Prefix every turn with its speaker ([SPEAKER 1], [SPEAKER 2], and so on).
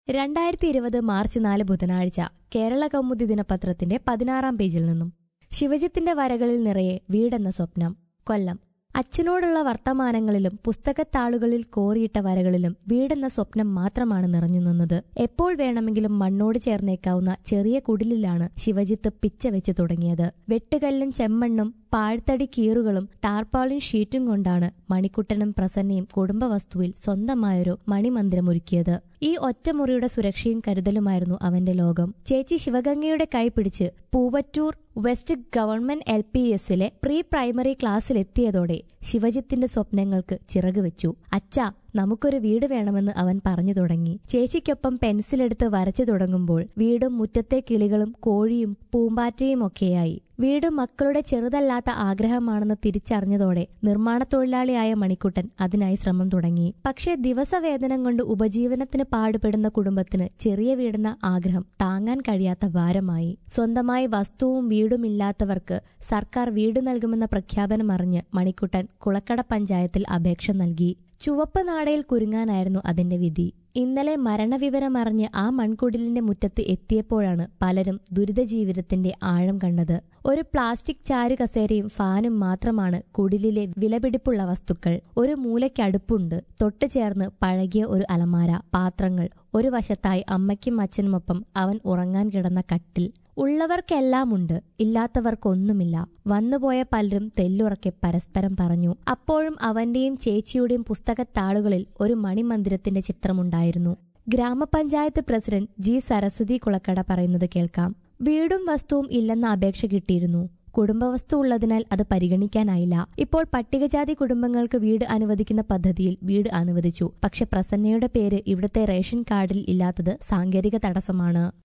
[SPEAKER 1] രണ്ടായിരത്തി ഇരുപത് മാർച്ച് നാല് ബുധനാഴ്ച കേരള കൗമുദി ദിനപത്രത്തിന്റെ പതിനാറാം പേജിൽ നിന്നും ശിവജിത്തിന്റെ വരകളിൽ നിറയെ വീടെന്ന സ്വപ്നം കൊല്ലം അച്ഛനോടുള്ള വർത്തമാനങ്ങളിലും പുസ്തകത്താളുകളിൽ കോറിയിട്ട വരകളിലും വീടെന്ന സ്വപ്നം മാത്രമാണ് നിറഞ്ഞു നിന്നത് എപ്പോൾ വേണമെങ്കിലും മണ്ണോട് ചേർന്നേക്കാവുന്ന ചെറിയ കുടിലിലാണ് ശിവജിത്ത് പിച്ച വെച്ച് തുടങ്ങിയത് വെട്ടുകല്ലും ചെമ്മണ്ണും പാഴ്ത്തടി കീറുകളും ടാർപ്പാളിൻ ഷീറ്റും കൊണ്ടാണ് മണിക്കുട്ടനും പ്രസന്നയും കുടുംബവസ്തുവിൽ സ്വന്തമായൊരു മണിമന്ദിരമൊരുക്കിയത് ഈ ഒറ്റമുറിയുടെ സുരക്ഷയും കരുതലുമായിരുന്നു അവന്റെ ലോകം ചേച്ചി ശിവഗംഗയുടെ കൈ പിടിച്ച് Poovattoor west government L P എസിലെ പ്രീ പ്രൈമറി ക്ലാസ്സിലെത്തിയതോടെ ശിവജിത്തിന്റെ സ്വപ്നങ്ങൾക്ക് ചിറക് വെച്ചു അച്ഛാ നമുക്കൊരു വീട് വേണമെന്ന് അവൻ പറഞ്ഞു തുടങ്ങി ചേച്ചിക്കൊപ്പം പെൻസിലെടുത്ത് വരച്ചു തുടങ്ങുമ്പോൾ വീടും മുറ്റത്തെ കിളികളും കോഴിയും പൂമ്പാറ്റയും ഒക്കെയായി വീട് മക്കളുടെ ചെറുതല്ലാത്ത ആഗ്രഹമാണെന്ന് തിരിച്ചറിഞ്ഞതോടെ നിർമ്മാണ തൊഴിലാളിയായ മണിക്കുട്ടൻ അതിനായി ശ്രമം തുടങ്ങി പക്ഷേ ദിവസവേതനം കൊണ്ട് ഉപജീവനത്തിന് പാടുപെടുന്ന കുടുംബത്തിന് ചെറിയ വീടെന്ന ആഗ്രഹം താങ്ങാൻ കഴിയാത്ത ഭാരമായി സ്വന്തമായി വസ്തുവും വീടും ഇല്ലാത്തവർക്ക് സർക്കാർ വീട് നൽകുമെന്ന പ്രഖ്യാപനം അറിഞ്ഞ് മണിക്കുട്ടൻ കുളക്കട പഞ്ചായത്തിൽ അപേക്ഷ നൽകി ചുവപ്പ് നാടയിൽ കുരുങ്ങാനായിരുന്നു അതിന്റെ വിധി ഇന്നലെ മരണവിവരമറിഞ്ഞ് ആ മൺകുടിലിന്റെ മുറ്റത്ത് എത്തിയപ്പോഴാണ് പലരും ദുരിത ജീവിതത്തിന്റെ ആഴം കണ്ടത് ഒരു പ്ലാസ്റ്റിക് ചാരു കസേരയും ഫാനും മാത്രമാണ് കുടിലിലെ വിലപിടിപ്പുള്ള വസ്തുക്കൾ ഒരു മൂലയ്ക്ക് അടുപ്പുണ്ട് തൊട്ടു ചേർന്ന് പഴകിയ ഒരു അലമാര പാത്രങ്ങൾ ഒരു വശത്തായി അമ്മയ്ക്കും അച്ഛനുമൊപ്പം അവൻ ഉറങ്ങാൻ കിടന്ന കട്ടിൽ ഉള്ളവർക്കെല്ലാമുണ്ട് ഇല്ലാത്തവർക്കൊന്നുമില്ല വന്നുപോയ പലരും തെല്ലുറക്കെ പരസ്പരം പറഞ്ഞു അപ്പോഴും അവന്റെയും ചേച്ചിയുടെയും പുസ്തകത്താളുകളിൽ ഒരു മണിമന്ദിരത്തിന്റെ ചിത്രമുണ്ടായിരുന്നു ഗ്രാമപഞ്ചായത്ത് പ്രസിഡന്റ് ജി സരസ്വതി കുളക്കട പറയുന്നത് കേൾക്കാം വീടും വസ്തുവും ഇല്ലെന്ന അപേക്ഷ കിട്ടിയിരുന്നു കുടുംബവസ്തു ഉള്ളതിനാൽ അത് പരിഗണിക്കാനായില്ല ഇപ്പോൾ പട്ടികജാതി കുടുംബങ്ങൾക്ക് വീട് അനുവദിക്കുന്ന പദ്ധതിയിൽ വീട് അനുവദിച്ചു പക്ഷെ പ്രസന്നയുടെ പേര് ഇവിടുത്തെ റേഷൻ കാർഡിൽ ഇല്ലാത്തത് സാങ്കേതിക തടസ്സമാണ്